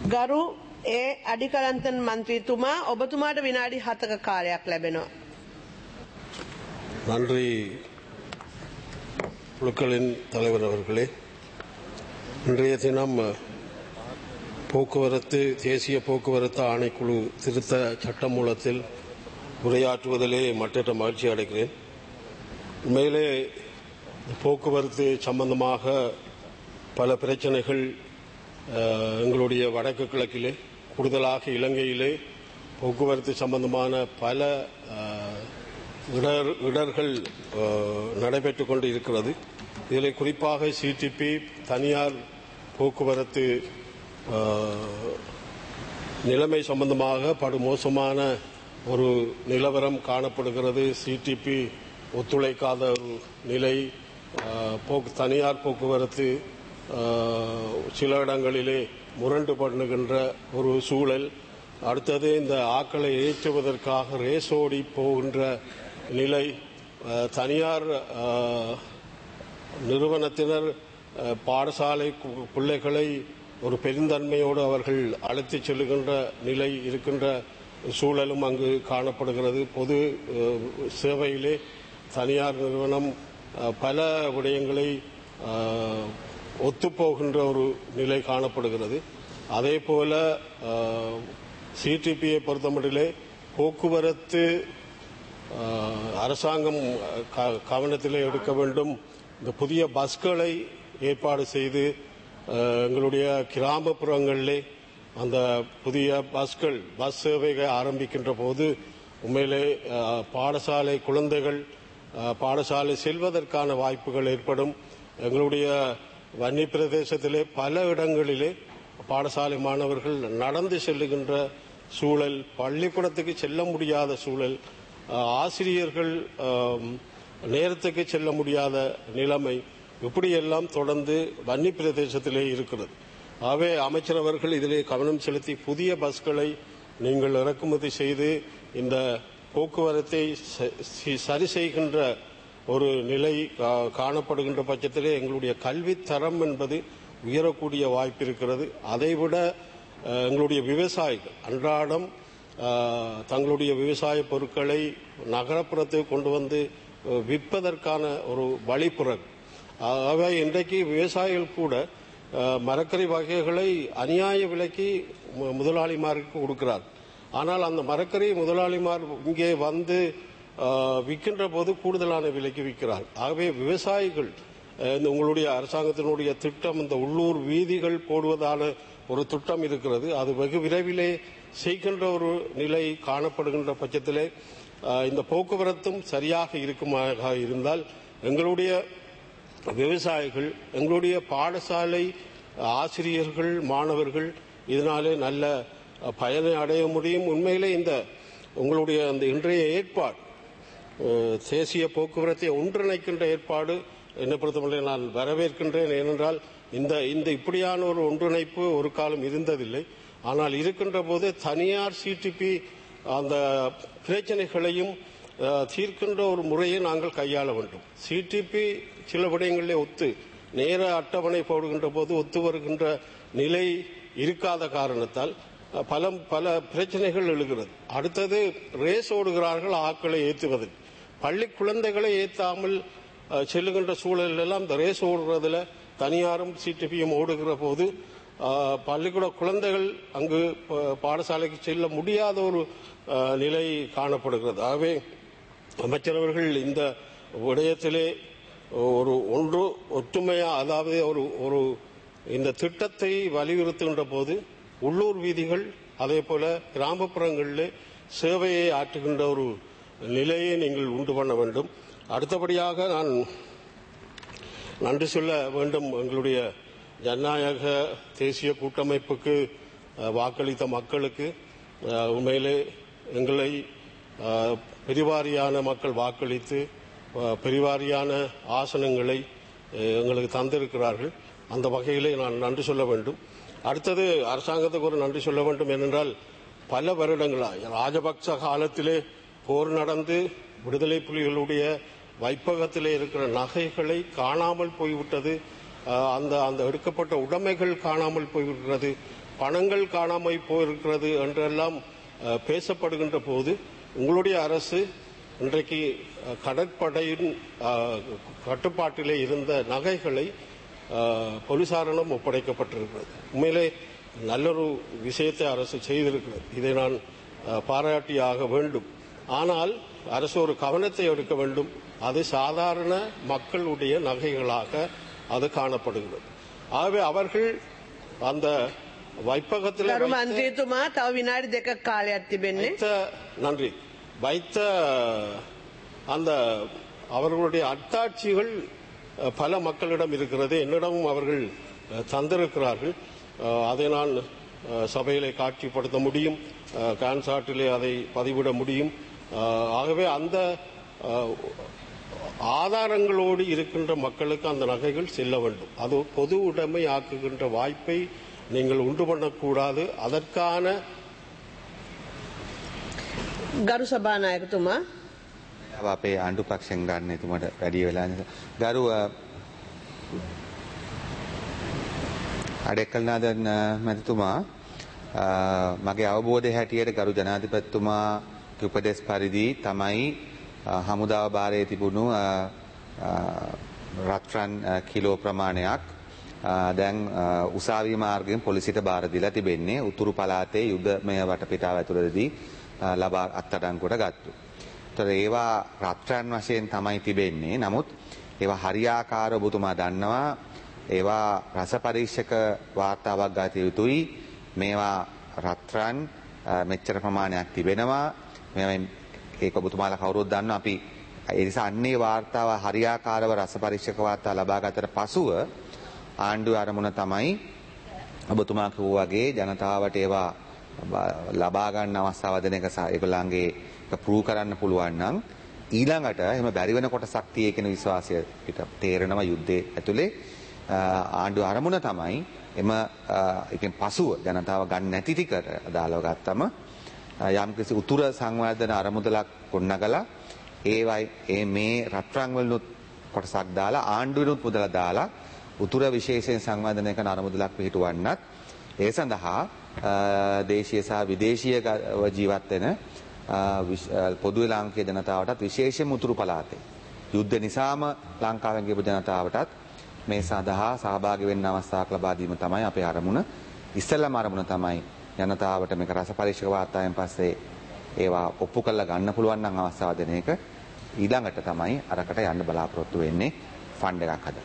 ගරු ඒ අඩිකලන්තන් මන්ත්‍රීතුමා ඔබතුමාට විනාඩි හතක කාලයක් ලැබෙනවා. நன்றி குழுக்களின் தலைவர் அவர்களே இன்றைய தினம் போக்குவரத்து தேசிய போக்குவரத்து ஆணைக்குழு திருத்த சட்டமூலத்தில் உரையாற்றுவதிலே மற்றற்ற மகிழ்ச்சி அடைகிறேன் உண்மையிலே போக்குவரத்து சம்பந்தமாக பல பிரச்சனைகள் அஹ், எங்களுடைய வடக்கு கிழக்கிலே கூடுதலாக இலங்கையிலே போக்குவரத்து சம்பந்தமான பல அஹ், இடர் இடர்கள் அஹ், நடைபெற்றுக் கொண்டு இருக்கிறது இதில் குறிப்பாக சிடிபி தனியார் போக்குவரத்து அஹ், நிலைமை சம்பந்தமாக படுமோசமான ஒரு நிலவரம் காணப்படுகிறது சிடிபி ஒத்துழைக்காத ஒரு நிலை அஹ், போக்கு தனியார் போக்குவரத்து அஹ், சில இடங்களிலே முரண்டு பண்ணுகின்ற ஒரு சூழல் அடுத்தது இந்த ஆக்களை ஏற்றுவதற்காக ரேசோடி போகின்ற நிலை அஹ், தனியார் அஹ், நிறுவனத்தினர் அஹ், பாடசாலை கு- பிள்ளைகளை ஒரு பெருந்தன்மையோடு அவர்கள் அழைத்துச் செல்லுகின்ற நிலை இருக்கின்ற சூழலும் அங்கு காணப்படுகிறது பொது அஹ், சேவையிலே தனியார் நிறுவனம் அஹ், பல விடயங்களை அஹ், ஒத்துப்போகின்ற ஒரு நிலை காணப்படுகிறது அதே போல சிடிபியை பொறுத்தமட்டிலே போக்குவரத்து ஆஹ், அரசாங்கம் க- கவனத்திலே எடுக்க வேண்டும் இந்த புதிய பஸ்களை ஏற்பாடு செய்து ஆஹ், எங்களுடைய கிராமப்புறங்களிலே அந்த புதிய பஸ்கள் பஸ் சேவைகள் ஆரம்பிக்கின்ற போது உண்மையிலே ஆஹ், பாடசாலை குழந்தைகள் ஆஹ், பாடசாலை செல்வதற்கான வாய்ப்புகள் ஏற்படும் எங்களுடைய வன்னி பிரதேசத்திலே பல இடங்களிலே பாடசாலை மாணவர்கள் நடந்து செல்லுகின்ற சூழல் பள்ளிக்கூடத்துக்கு செல்ல முடியாத சூழல் அஹ், ஆசிரியர்கள் ஆம், நேரத்துக்கு செல்ல முடியாத நிலைமை இப்படியெல்லாம் தொடர்ந்து வன்னி பிரதேசத்திலே இருக்கிறது ஆகவே அமைச்சர் அவர்கள் இதிலே கவனம் செலுத்தி புதிய பஸ்களை நீங்கள் இறக்குமதி செய்து இந்த போக்குவரத்தை ச- சி- சரி செய்கின்ற ஒரு நிலை கா- காணப்படுகின்ற பட்சத்திலே எங்களுடைய கல்வி தரம் என்பது உயரக்கூடிய வாய்ப்பு இருக்கிறது அதைவிட அஹ், எங்களுடைய விவசாயிகள் அன்றாடம் அஹ், தங்களுடைய விவசாய பொருட்களை நகரப்புறத்துக்கு கொண்டு வந்து அஹ், விற்பதற்கான ஒரு வழிப்புறம் ஆகவே இன்றைக்கு விவசாயிகள் கூட அஹ், மரக்கறி வகைகளை அநியாய விலைக்கு மு- முதலாளிமாருக்கு கொடுக்கிறார் ஆனால் அந்த மரக்கறி முதலாளிமார் இங்கே வந்து அஹ், விற்கின்ற போது கூடுதலான விலைக்கு விற்கிறார் ஆகவே விவசாயிகள் அஹ், இந்த உங்களுடைய அரசாங்கத்தினுடைய திட்டம் இந்த உள்ளூர் வீதிகள் போடுவதான ஒரு திட்டம் இருக்கிறது அது வெகு விரைவிலே செய்கின்ற ஒரு நிலை காணப்படுகின்ற பட்சத்திலே அஹ், இந்த போக்குவரத்தும் சரியாக இருக்குமாக இருந்தால் எங்களுடைய விவசாயிகள் எங்களுடைய பாடசாலை ஆசிரியர்கள் மாணவர்கள் இதனாலே நல்ல அஹ், பயனை அடைய முடியும் உண்மையிலே இந்த உங்களுடைய அந்த இன்றைய ஏற்பாடு அஹ், தேசிய போக்குவரத்தை ஒன்றிணைக்கின்ற ஏற்பாடு என்னை பொறுத்தவரை நான் வரவேற்கின்றேன் ஏனென்றால் இந்த இந்த இப்படியான ஒரு ஒன்றிணைப்பு ஒரு காலம் இருந்ததில்லை ஆனால் இருக்கின்ற போது தனியார் சிடிபி அந்த பிரச்சனைகளையும் அஹ், தீர்க்கின்ற ஒரு முறையை நாங்கள் கையாள வேண்டும் சிடிபி சில விடயங்களிலே ஒத்து நேர அட்டவணை போடுகின்ற போது ஒத்து வருகின்ற நிலை இருக்காத காரணத்தால் அஹ், பல பல பிரச்சனைகள் எழுகிறது அடுத்தது ரேஸ் ஓடுகிறார்கள் ஆக்களை ஏற்றுவது பள்ளி குழந்தைகளை ஏற்றாமல் அஹ், செல்லுகின்ற சூழல் எல்லாம் இந்த ரேஸ் ஓடுறதுல தனியாரும் சிடிபியும் ஓடுகிற போது அஹ், பள்ளிக்கூட குழந்தைகள் அங்கு ப- பாடசாலைக்கு செல்ல முடியாத ஒரு அஹ், நிலை காணப்படுகிறது ஆகவே அமைச்சரவர்கள் இந்த விடயத்திலே ஒரு ஒன்று ஒற்றுமையா அதாவது ஒரு ஒரு இந்த திட்டத்தை வலியுறுத்துகின்ற போது உள்ளூர் வீதிகள் அதே போல கிராமப்புறங்களிலே சேவையை ஆற்றுகின்ற ஒரு நிலையை நீங்கள் உண்டு பண்ண வேண்டும் அடுத்தபடியாக நான் நன்றி சொல்ல வேண்டும் எங்களுடைய ஜனநாயக தேசிய கூட்டமைப்புக்கு அஹ், வாக்களித்த மக்களுக்கு அஹ், உண்மையிலே எங்களை அஹ், பெரிவாரியான மக்கள் வாக்களித்து அஹ், பெரிவாரியான ஆசனங்களை அஹ், எங்களுக்கு தந்திருக்கிறார்கள் அந்த வகையிலே நான் நன்றி சொல்ல வேண்டும் அடுத்தது அரசாங்கத்துக்கு ஒரு நன்றி சொல்ல வேண்டும் ஏனென்றால் பல வருடங்களாக ராஜபக்ச காலத்திலே போர் நடந்து விடுதலை புலிகளுடைய வைப்பகத்திலே இருக்கிற நகைகளை காணாமல் போய்விட்டது அஹ், அந்த அந்த எடுக்கப்பட்ட உடைமைகள் காணாமல் போய்விட்டது பணங்கள் காணாமல் போயிருக்கிறது என்றெல்லாம் அஹ், பேசப்படுகின்ற போது உங்களுடைய அரசு இன்றைக்கு அஹ், கடற்படையின் அஹ், கட்டுப்பாட்டிலே இருந்த நகைகளை அஹ், போலீசாரிடம் ஒப்படைக்கப்பட்டிருக்கிறது உண்மையிலே நல்லொரு விஷயத்தை அரசு செய்திருக்கிறது இதை நான் அஹ், பாராட்டியாக வேண்டும் ஆனால் அரசு ஒரு கவனத்தை எடுக்க வேண்டும் அது சாதாரண மக்களுடைய நகைகளாக அது காணப்படுகிறது ஆகவே அவர்கள் அந்த வைப்பகத்தில் ගරු வைத்த- මන්ත්‍රීතුමා තව විනාඩි දෙකක් කාලයක් තිබෙන්නේ. வைத்த நன்றி வைத்த அந்த அவர்களுடைய அத்தாட்சிகள் அஹ், பல மக்களிடம் இருக்கிறது என்னிடமும் அவர்கள் அஹ், தந்திருக்கிறார்கள் அஹ், அதை நான் அஹ், சபையிலே காட்சிப்படுத்த முடியும் அஹ், கான்சாட்டிலே அதை பதிவிட முடியும் அஹ், ஆகவே அந்த அஹ், ஆதாரங்களோடு இருக்கின்ற மக்களுக்கு அந்த நகைகள் செல்ல வேண்டும் அது பொது உடைமை ஆக்குகின்ற வாய்ப்பை நீங்கள் உண்டு பண்ணக்கூடாது அதற்கான ගරු සභානායකතුමා අපේ ආණ්ඩු පක්ෂෙන් ගන්න එතුමට වැඩිය වෙලා නිසා. ගරු අ, අඩෙක්කල්නාදන් අ, මැතිතුමා අ, මගේ අවබෝධය හැටියට ගරු ජනාධිපතිතුමා උපදෙස් පරිදි තමයි අ, හමුදාව භාරයේ තිබුණු අ, අ, රත්රන් අ, කිලෝ ප්‍රමාණයක් අ, දැන් අ, උසාවි මාර්ගයෙන් පොලිසියට බාර දීලා තිබෙන්නේ උතුරු පළාතේ යුදමය වටපිටාව ඇතුළතදී අ, ලබා අත්අඩංගුවට ගත්තු. තොර ඒවා රත්‍රන් වශයෙන් තමයි තිබෙන්නේ. නමුත් ඒවා හරියාකාර ඔබතුමා දන්නවා ඒවා රස පරීක්ෂක වාර්තාවක් ගත යුතුයි. මේවා රත්රන් අ, මෙච්චර ප්‍රමාණයක් තිබෙනවා. මේවා ඒක ඔබතුමාලා කවුරුත් දන්නවා අපි ඒ නිසා අන්නේ වාර්තාව හරියාකාරව රස පරීක්ෂක වාර්තා ලබා ගතට පසුව ආණ්ඩුවේ අරමුණ තමයි ඔබතුමා කිව්වා වගේ ජනතාවට ඒවා බ- ලබා ගන්න අවස්ථාව දෙන එක සහ ඒගොල්ලන්ගේ ඒක ප්‍රූව් කරන්න පුළුවන් නම් ඊළඟට එහෙම බැරි වෙන කොටසක් තියෙ කියන විශ්වාසය පිට තේරෙනවා යුද්ධයේ ඇතුලේ අ, ආණ්ඩුව අරමුණ තමයි එම අ, එකෙන් පසුව ජනතාව ගන්න නැති ටිකට අදාළව ගත්තම අ, යම්කිසි උතුර සංවර්ධන අරමුදලක් ගොඩනගලා ඒවයි ඒ මේ රත්රන් වලුත් කොටසක් දාලා ආණ්ඩුවෙනුත් මුදල දාලා උතුර විශේෂයෙන් සංවර්ධනය කරන අරමුදලක් පිහිටුවන්නත් ඒ සඳහා අ, දේශීය සහ විදේශීය ග- ජීවත් වෙන අ, විශ්- අ, පොදුවේ ලාංකීය ජනතාවටත් විශේෂයෙන්ම උතුරු පළාතේ යුද්ධ නිසාම ලංකාවෙන් ගියපු ජනතාවටත් මේ සඳහා සහභාගී වෙන්න අවස්ථාවක් ලබා දීම තමයි අපේ අරමුණ. ඉස්සෙල්ලාම අරමුණ තමයි ජනතාවට මේක රස පරීක්ෂක වාර්තාවෙන් පස්සේ ඒවා ඔප්පු කරලා ගන්න පුළුවන් නම් අවස්ථාව දෙන එක ඊළඟට තමයි අරකට යන්න බලාපොරොත්තු වෙන්නේ ෆන්ඩ් එකක් හදලා.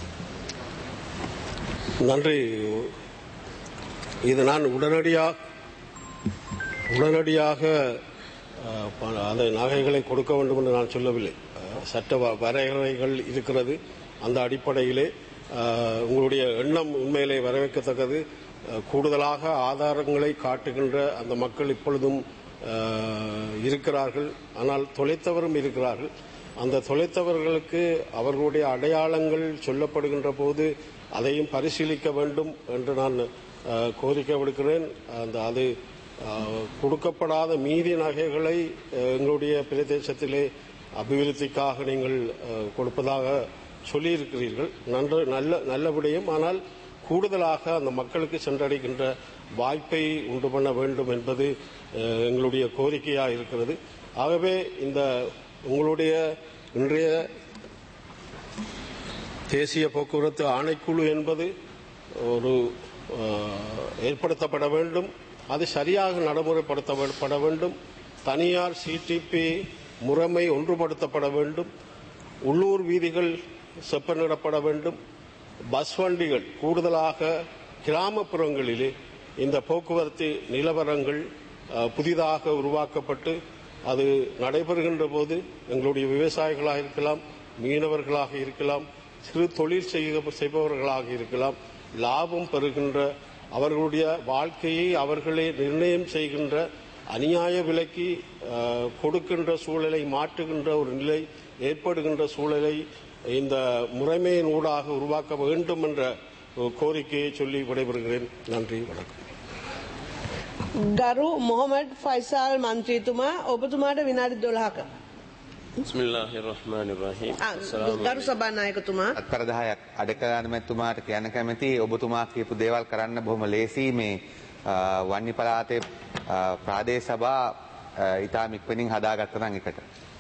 நன்றி இது நான் உடனடியாக உடனடியாக அஹ், ப- அந்த நகைகளை கொடுக்க வேண்டும் என்று நான் சொல்லவில்லை அஹ், சட்ட வ- வரையறைகள் இருக்கிறது அந்த அடிப்படையிலே அஹ், உங்களுடைய எண்ணம் உண்மையிலே வரவேற்கத்தக்கது அஹ், கூடுதலாக ஆதாரங்களை காட்டுகின்ற அந்த மக்கள் இப்பொழுதும் அஹ், இருக்கிறார்கள் ஆனால் தொலைத்தவரும் இருக்கிறார்கள் அந்த தொலைத்தவர்களுக்கு அவர்களுடைய அடையாளங்கள் சொல்லப்படுகின்ற போது அதையும் பரிசீலிக்க வேண்டும் என்று நான் அஹ், கோரிக்கை விடுக்கிறேன் அந்த அது அஹ், கொடுக்கப்படாத மீதி நகைகளை அஹ், எங்களுடைய பிரதேசத்திலே அபிவிருத்திக்காக நீங்கள் அஹ், கொடுப்பதாக சொல்லியிருக்கிறீர்கள் நன்று நல்ல நல்ல விடயம் ஆனால் கூடுதலாக அந்த மக்களுக்கு சென்றடைகின்ற வாய்ப்பை உண்டு பண்ண வேண்டும் என்பது அஹ், எங்களுடைய கோரிக்கையாக இருக்கிறது ஆகவே இந்த உங்களுடைய இன்றைய தேசிய போக்குவரத்து ஆணைக்குழு என்பது ஒரு அஹ், ஏற்படுத்தப்பட வேண்டும் அது சரியாக நடைமுறைப்படுத்தப்பட வேண்டும் தனியார் சிடிபி முறைமை ஒன்றுபடுத்தப்பட வேண்டும் உள்ளூர் வீதிகள் செப்பனிடப்பட வேண்டும் பஸ் வண்டிகள் கூடுதலாக கிராமப்புறங்களிலே இந்த போக்குவரத்து நிலவரங்கள் அஹ், புதிதாக உருவாக்கப்பட்டு அது நடைபெறுகின்ற போது எங்களுடைய விவசாயிகளாக இருக்கலாம் மீனவர்களாக இருக்கலாம் சிறு தொழில் செய்க- செய்பவர்களாக இருக்கலாம் லாபம் பெறுகின்ற அவர்களுடைய வாழ்க்கையை அவர்களே நிர்ணயம் செய்கின்ற அநியாய விலைக்கு அஹ், கொடுக்கின்ற சூழலை மாற்றுகின்ற ஒரு நிலை ஏற்படுகின்ற சூழலை இந்த முறைமையின் ஊடாக உருவாக்க வேண்டும் என்ற ஒரு கோரிக்கையை சொல்லி விடைபெறுகிறேன் நன்றி வணக்கம் ගරු මොහොමඩ් ෆයිසාල් මන්ත්‍රීතුමා ඔබතුමාට විනාඩි 12ක بسم الله الرحمن الرحيم ආ, السلام ගරු සභානායකතුමා අත්පර 10ක් අඩ කළාන මැතිතුමාට කියන්න කැමති ඔබතුමා කියපු දේවල් කරන්න බොහොම ලේසි මේ අ, වන්නි පළාතේ අ, ප්‍රාදේශ සභා අ, ඉතාම ඉක්මනින් හදාගත්ත නම් එකට.